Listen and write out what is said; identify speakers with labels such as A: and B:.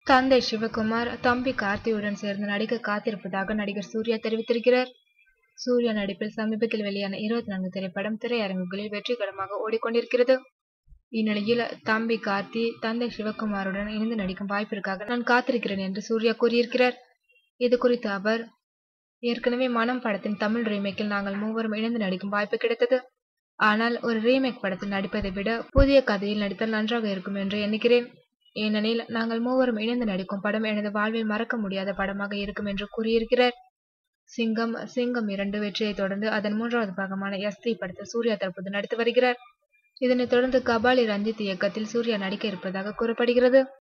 A: தந்தை சிவகுமார் தம்பி கார்த்தியுடன் சேர்ந்து நடிக்க காத்திருப்பதாக நடிகர் சூர்யா தெரிவித்திருக்கிறார் சூர்யா நடிப்பில் சமீபத்தில் வெளியான இருபத்தி நான்கு திரைப்படம் திரையரங்குகளில் வெற்றிகரமாக ஓடிக்கொண்டிருக்கிறது இந்நிலையில் தம்பி கார்த்தி தந்தை சிவகுமாருடன் இணைந்து நடிக்கும் வாய்ப்பிற்காக நான் காத்திருக்கிறேன் என்று சூர்யா கூறியிருக்கிறார் இது குறித்து அவர் ஏற்கனவே மனம் படத்தின் தமிழ் ரீமேக்கில் நாங்கள் மூவரும் இணைந்து நடிக்கும் வாய்ப்பு கிடைத்தது ஆனால் ஒரு ரீமேக் படத்தில் நடிப்பதை விட புதிய கதையில் நடித்தால் நன்றாக இருக்கும் என்று எண்ணுகிறேன் ஏனெனில் நாங்கள் மூவரும் இணைந்து நடிக்கும் படம் எனது வாழ்வில் மறக்க முடியாத படமாக இருக்கும் என்று கூறியிருக்கிறார் சிங்கம் சிங்கம் இரண்டு வெற்றியை தொடர்ந்து அதன் மூன்றாவது பாகமான எஸ் த்ரீ படத்தில் சூர்யா தற்போது நடித்து வருகிறார் இதனைத் தொடர்ந்து கபாலி ரஞ்சித் இயக்கத்தில் சூர்யா நடிக்க இருப்பதாக கூறப்படுகிறது